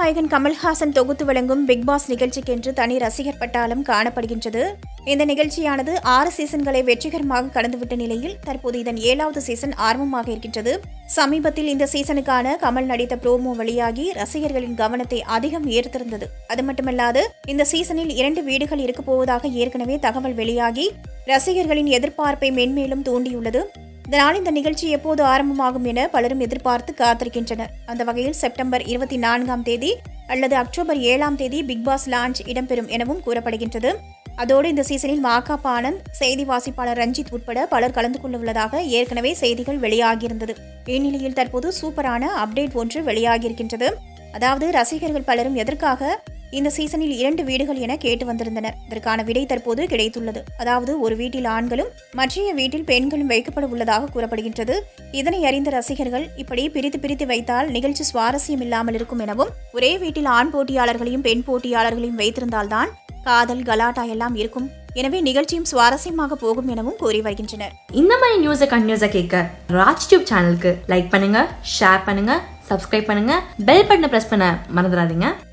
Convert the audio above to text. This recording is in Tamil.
நாயகன் கமல்ஹாசன் தொகுத்து வழங்கும் பிக் பாஸ் நிகழ்ச்சிக்கென்று தனி ரசிகர் பட்டாளம் காணப்படுகின்றது இந்த நிகழ்ச்சியானது ஆறு சீசன்களை வெற்றிகரமாக கடந்துவிட்ட நிலையில் தற்போது இதன் ஏழாவது சீசன் ஆரம்பமாக இருக்கின்றது சமீபத்தில் இந்த சீசனுக்கான கமல் நடித்த ப்ரோமோ வெளியாகி ரசிகர்களின் கவனத்தை அதிகம் ஈர்த்திருந்தது அது மட்டுமல்லாது இந்த சீசனில் இரண்டு வீடுகள் இருக்கப் போவதாக ஏற்கனவே தகவல் வெளியாகி ரசிகர்களின் எதிர்பார்ப்பை மென்மேலும் தூண்டியுள்ளது இதனால் இந்த நிகழ்ச்சி எப்போது ஆரம்பமாகும் என பலரும் எதிர்பார்த்து காத்திருக்கின்றனர் அந்த வகையில் செப்டம்பர் இருபத்தி நான்காம் தேதி அல்லது அக்டோபர் ஏழாம் தேதி பிக் பாஸ் லான்ச் இடம்பெறும் எனவும் கூறப்படுகின்றது அதோடு இந்த சீசனில் மாகாப் ஆனந்த் செய்தி வாசிப்பாளர் ரஞ்சித் உட்பட பலர் கலந்து கொள்ள உள்ளதாக ஏற்கனவே செய்திகள் வெளியாகியிருந்தது இந்நிலையில் தற்போது சூப்பரான அப்டேட் ஒன்று வெளியாகியிருக்கின்றது அதாவது ரசிகர்கள் பலரும் எதற்காக இந்த சீசனில் இரண்டு வீடுகள் என கேட்டு வந்திருந்தனர் இதற்கான விடை தற்போது கிடைத்துள்ளது அதாவது ஒரு வீட்டில் ஆண்களும் மற்றைய வீட்டில் பெண்களும் வைக்கப்பட உள்ளதாக கூறப்படுகின்றது இதனை அறிந்த ரசிகர்கள் இப்படி பிரித்து பிரித்து வைத்தால் நிகழ்ச்சி சுவாரஸ்யம் இல்லாமல் இருக்கும் எனவும் ஒரே வீட்டில் ஆண் போட்டியாளர்களையும் பெண் போட்டியாளர்களையும் வைத்திருந்தால்தான் காதல் கலாட்டா எல்லாம் இருக்கும் எனவே நிகழ்ச்சியும் சுவாரஸ்யமாக போகும் எனவும் கூறி வருகின்றனர் இந்த மாதிரி நியூஸை கண்டினியூஸாக கேட்க ராஜ் டியூப் சேனலுக்கு லைக் பண்ணுங்க ஷேர் பண்ணுங்க சப்ஸ்கிரைப் பண்ணுங்க பெல் பட்டனை ப்ரெஸ் பண்ண மறந்துடாதீங்க